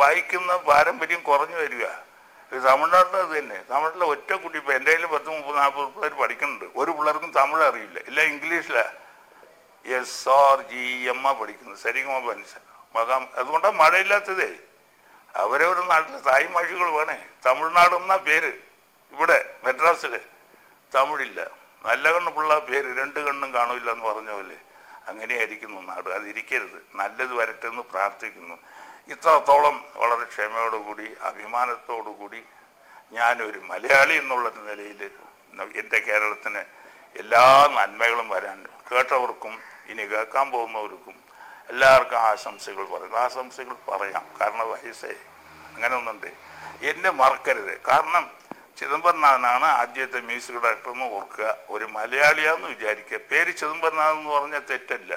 വായിക്കുന്ന പാരമ്പര്യം കുറഞ്ഞു വരിക ഇത് തമിഴ്നാട്ടിൽ അത് തന്നെ തമിഴിലെ ഒറ്റ കുട്ടി ഇപ്പം എൻ്റെ കയ്യിൽ പത്ത് മുപ്പത് നാൽപ്പത് പിള്ളേർ പഠിക്കുന്നുണ്ട് ഒരു പിള്ളേർക്കും തമിഴ് അറിയില്ല ഇല്ല ഇംഗ്ലീഷിലാണ് എസ് ആർ ജി എം ആ പഠിക്കുന്നത് സരിഗമ പനിസ മകാം അതുകൊണ്ടാണ് മഴയില്ലാത്തതേ അവരവരുടെ നാട്ടിലെ തായ് ഭാഷകൾ വേണേ തമിഴ്നാട് എന്നാ പേര് ഇവിടെ മദ്രാസിൽ തമിഴില്ല നല്ല കണ്ണ് പിള്ള പേര് രണ്ട് കണ്ണും കാണില്ല എന്ന് പറഞ്ഞ പോലെ അങ്ങനെയായിരിക്കുന്നു നാട് അതിരിക്കരുത് നല്ലത് വരട്ടെ എന്ന് പ്രാർത്ഥിക്കുന്നു ഇത്രത്തോളം വളരെ ക്ഷമയോടുകൂടി അഭിമാനത്തോടുകൂടി ഞാനൊരു മലയാളി എന്നുള്ള നിലയിൽ എൻ്റെ കേരളത്തിന് എല്ലാ നന്മകളും വരാൻ കേട്ടവർക്കും ഇനി കേൾക്കാൻ പോകുന്നവർക്കും എല്ലാവർക്കും ആശംസകൾ പറയും ആശംസകൾ പറയാം കാരണം വയസ്സേ അങ്ങനെ ഒന്നുണ്ട് എന്നെ മറക്കരുത് കാരണം ചിദംബരനാഥനാണ് ആദ്യത്തെ മ്യൂസിക് ഡയറക്ടർ എന്ന് ഓർക്കുക ഒരു മലയാളിയാന്ന് വിചാരിക്കുക പേര് ചിദംബരനാഥൻ എന്ന് പറഞ്ഞാൽ തെറ്റല്ല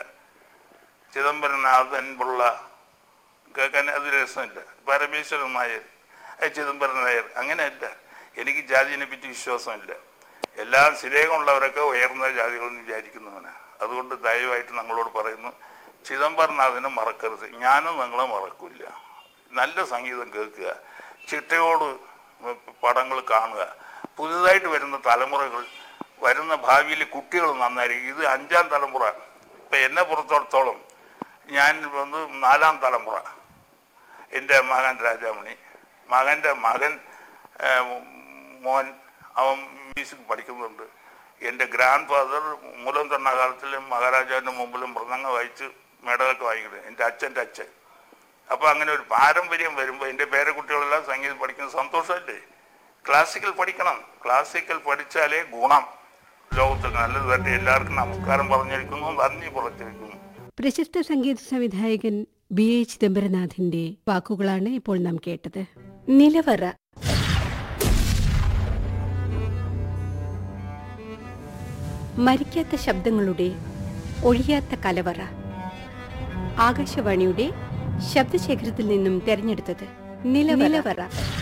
ചിദംബരനാഥൻ പിള്ള കേൾക്കാൻ അത് രസമില്ല പരമേശ്വരൻ നായർ ഏ, ചിദംബരൻ നായർ അങ്ങനെയല്ല എനിക്ക് ജാതിയെ പറ്റി വിശ്വാസമില്ല എല്ലാ സ്ഥിരേകമുള്ളവരൊക്കെ ഉയർന്ന ജാതികളെന്ന് വിചാരിക്കുന്നവനാണ് അതുകൊണ്ട് ദയവായിട്ട് ഞങ്ങളോട് പറയുന്നു ചിദംബരനാഥനെ മറക്കരുത് ഞാനും നിങ്ങളെ മറക്കില്ല നല്ല സംഗീതം കേൾക്കുക ചിട്ടയോട് പടങ്ങൾ കാണുക പുതുതായിട്ട് വരുന്ന തലമുറകൾ വരുന്ന ഭാവിയിൽ കുട്ടികൾ നന്നായിരിക്കും ഇത് അഞ്ചാം തലമുറ ഇപ്പം എന്നെ പുറത്തോടത്തോളം ഞാൻ വന്ന് നാലാം തലമുറ എൻ്റെ മകൻ രാജാമണി മകൻ്റെ മകൻ ആ, മോൻ അവൻ മ്യൂസിക് പഠിക്കുന്നുണ്ട് എൻ്റെ ഗ്രാൻഡ് ഫാദർ മൂലം തണ്ണ കാലത്തിൽ മഹാരാജാവിൻ്റെ മുമ്പിലും മൃദംഗ വായിച്ച് മെഡലൊക്കെ വാങ്ങിക്കുന്നത് എൻ്റെ അച്ഛൻ്റെ അച്ഛൻ അപ്പോൾ അങ്ങനെ ഒരു പാരമ്പര്യം വരുമ്പോൾ എൻ്റെ പേരക്കുട്ടികളെല്ലാം സംഗീതം പഠിക്കുന്നത് സന്തോഷമല്ലേ ക്ലാസിക്കൽ പഠിക്കണം ക്ലാസിക്കൽ പഠിച്ചാലേ ഗുണം ലോകത്തിൽ നല്ലത് വരട്ടെ എല്ലാവർക്കും നമസ്കാരം പറഞ്ഞിരിക്കുന്നു നന്ദി പുറത്തിരിക്കുന്നു പ്രശസ്ത സംഗീത സംവിധായകൻ ബി എ ചിദംബരനാഥിന്റെ വാക്കുകളാണ് ഇപ്പോൾ നാം കേട്ടത് നിലവറ മരിക്കാത്ത ശബ്ദങ്ങളുടെ ഒഴിയാത്ത കലവറ ആകാശവാണിയുടെ ശബ്ദശേഖരത്തിൽ നിന്നും തെരഞ്ഞെടുത്തത് നിലവറ